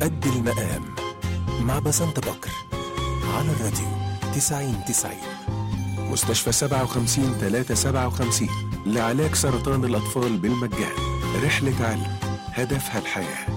قد المقام مع بسنت بكر على الراديو 90 90 مستشفى 57 357 لعلاج سرطان الأطفال بالمجان رحلة علم هدفها الحياه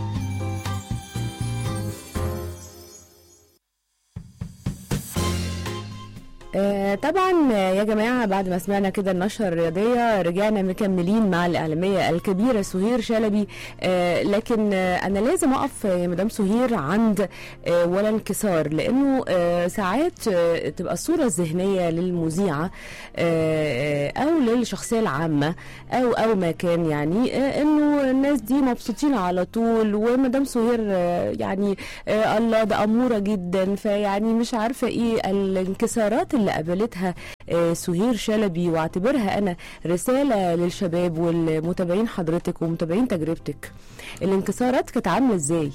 آه، طبعا آه، يا جماعة بعد ما سمعنا كده النشرة الرياضية رجعنا مكملين مع الإعلامية الكبيرة سهير شلبي آه، لكن آه، أنا لازم أقف آه، يا مدام سهير عند آه، ولا انكسار لأنه آه، ساعات آه، تبقى الصورة الذهنية للمذيعة آه، آه، أو للشخصية العامة أو أو ما كان يعني آه، إنه الناس دي مبسوطين على طول ومدام سهير آه، يعني آه، الله ده أمورة جدا فيعني مش عارفة إيه الانكسارات اللي قابلتها آه، سهير شلبي واعتبرها أنا رسالة للشباب والمتابعين حضرتك ومتابعين تجربتك الانكسارات كانت عاملة إزاي؟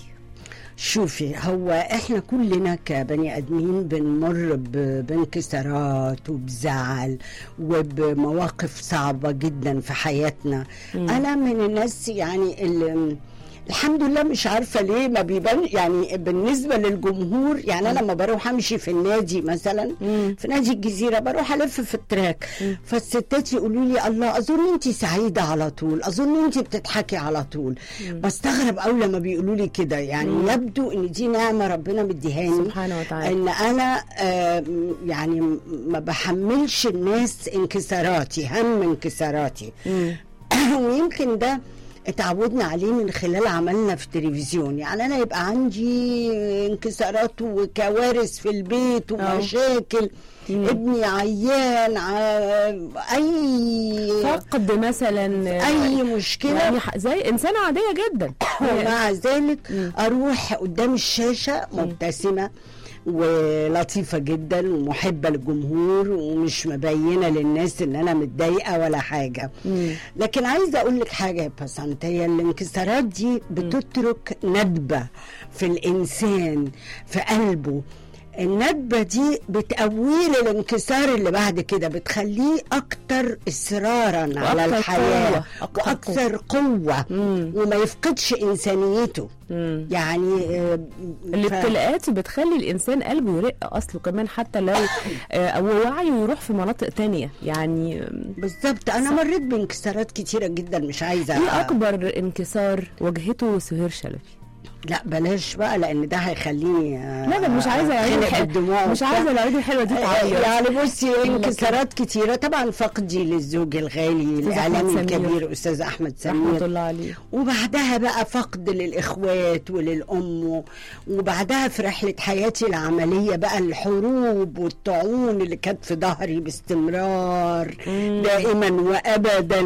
شوفي هو احنا كلنا كبني ادمين بنمر ب- بانكسارات وبزعل وبمواقف صعبه جدا في حياتنا مم. انا من الناس يعني اللي الحمد لله مش عارفه ليه ما بيبان يعني بالنسبه للجمهور يعني انا لما بروح امشي في النادي مثلا مم. في نادي الجزيره بروح الف في التراك فالستات يقولوا لي الله اظن انت سعيده على طول اظن انت بتضحكي على طول بستغرب قوي لما بيقولوا لي كده يعني يبدو ان دي نعمه ربنا مديهاني سبحانه وتعالى ان انا آه، يعني ما بحملش الناس انكساراتي هم انكساراتي مم. ويمكن ده اتعودنا عليه من خلال عملنا في التلفزيون يعني انا يبقى عندي انكسارات وكوارث في البيت ومشاكل ابني عيان ع- اي فقد مثلا آه، اي مشكله يعني ح- زي إنسانة عادية جدا ومع ذلك مم. اروح قدام الشاشه مبتسمه ولطيفة جدا ومحبة للجمهور ومش مبينة للناس ان انا متضايقة ولا حاجة مم. لكن عايزة اقول لك حاجة يا بسنت هي الانكسارات دي بتترك ندبة في الانسان في قلبه الندبة دي بتقوي له الانكسار اللي بعد كده بتخليه أكتر إصرارا على وأكتر الحياة قوة، أكتر وأكثر قوة مم. وما يفقدش إنسانيته مم. يعني آه، ف- الابتلاءات بتخلي الانسان قلبه يرق اصله كمان حتى لو آه، او وعيه يروح في مناطق تانية يعني آم، بالظبط أنا مريت بانكسارات كتيرة جدا مش عايزة ايه اكبر انكسار واجهته سهير شلبي لا بلاش بقى لأن ده هيخليني آه، لا ده مش عايزه العيد أتخنق الحلوه بالدموع مش وبتاع. عايزه العيد الحلوه دي تعيط يعني بصي انكسارات كتيرة طبعا فقدي للزوج الغالي أحمد الإعلامي سمير. الكبير أستاذ أحمد رحمه سمير الله عليه وبعدها بقى فقد للإخوات وللأم و- وبعدها في رحلة حياتي العملية بقى الحروب والطاعون اللي كانت في ظهري باستمرار دائما وأبدا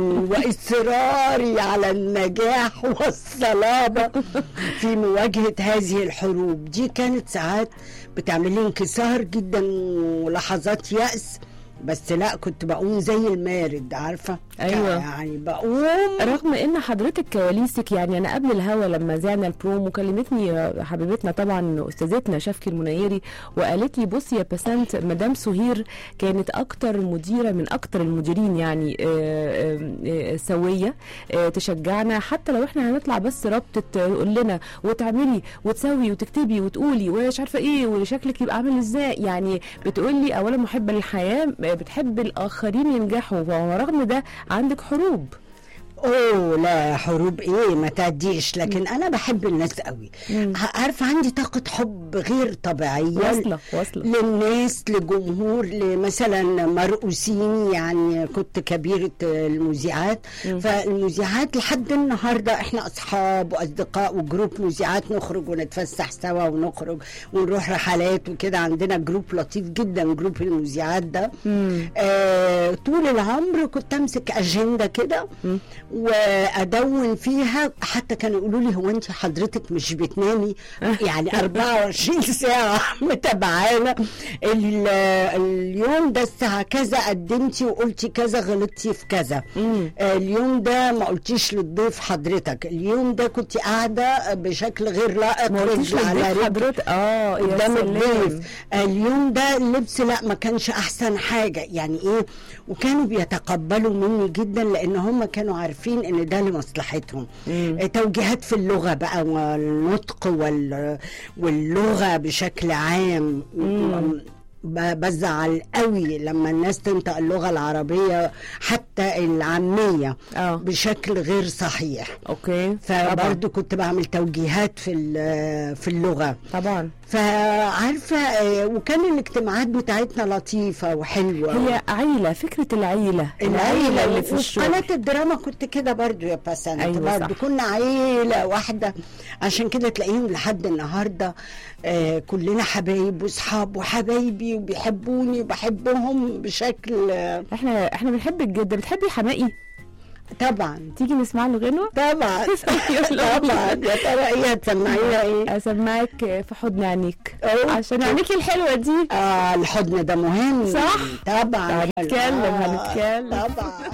وإصراري على النجاح والصلابة في مواجهة هذه الحروب دي كانت ساعات بتعمل لي انكسار جدا ولحظات يأس بس لا كنت بقوم زي المارد عارفة أيوة. يعني بقوم رغم ان حضرتك كواليسك يعني انا قبل الهوا لما زعنا البرومو كلمتني حبيبتنا طبعا استاذتنا شفكي المنيري وقالت لي بصي يا بسنت مدام سهير كانت اكتر مديره من اكتر المديرين يعني آه، آه، آه، سويه آه، تشجعنا حتى لو احنا هنطلع بس رابطه تقول لنا وتعملي وتسوي وتكتبي وتقولي ومش عارفه ايه وشكلك يبقى عامل ازاي يعني بتقول لي اولا محبه للحياه آه، بتحب الاخرين ينجحوا ورغم ده عندك حروب اوه لا حروب ايه ما تعديش لكن انا بحب الناس قوي ع- عارفه عندي طاقه حب غير طبيعيه واصله واصله للناس لجمهور لمثلا مرؤوسين يعني كنت كبيرة المذيعات فالمذيعات لحد النهاردة احنا أصحاب وأصدقاء وجروب مذيعات نخرج ونتفسح سوا ونخرج ونروح رحلات وكده عندنا جروب لطيف جدا جروب المذيعات ده آه طول العمر كنت أمسك أجندة كده وأدون فيها حتى كانوا يقولوا لي هو أنت حضرتك مش بتنامي يعني 24 ساعة متابعانا ال- اليوم ده الساعة كذا قدمتي وقلتي كذا غلطتي في كذا آه، اليوم ده ما قلتيش للضيف حضرتك اليوم ده كنت قاعدة بشكل غير لائق ما قلتيش رجل على للضيف رجل حضرتك اه يا قدام سلام الضيف اليوم ده اللبس لا ما كانش احسن حاجه يعني ايه وكانوا بيتقبلوا مني جدا لان هم كانوا عارفين عارفين ان ده لمصلحتهم آه، توجيهات في اللغه بقى والنطق وال واللغه بشكل عام ب- بزعل قوي لما الناس تنطق اللغه العربيه حتى العاميه اه بشكل غير صحيح اوكي طبعا فبرضه كنت بعمل توجيهات في ال- في اللغه طبعا فعارفه آه، وكان الاجتماعات بتاعتنا لطيفه وحلوه هي عيلة فكرة العيلة العيلة اللي في وفي الشغل قناة الدراما كنت كده برضو يا بسنت أيوة أيوة برضو صح. كنا عيلة واحدة عشان كده تلاقيهم لحد النهاردة آه كلنا حبايب وصحاب وحبايبي وبيحبوني وبحبهم بشكل آه احنا احنا بنحبك جدا بتحبي حماقي طبعا تيجي نسمع له غنوة طبعا طبعا يا ترى ايه هتسمعينا ايه؟ اسمعك في حضن عينيك أوكي. عشان عينيكي الحلوة دي اه الحضن ده مهم صح؟ طبعا هنتكلم، آه، هنتكلم. طبعا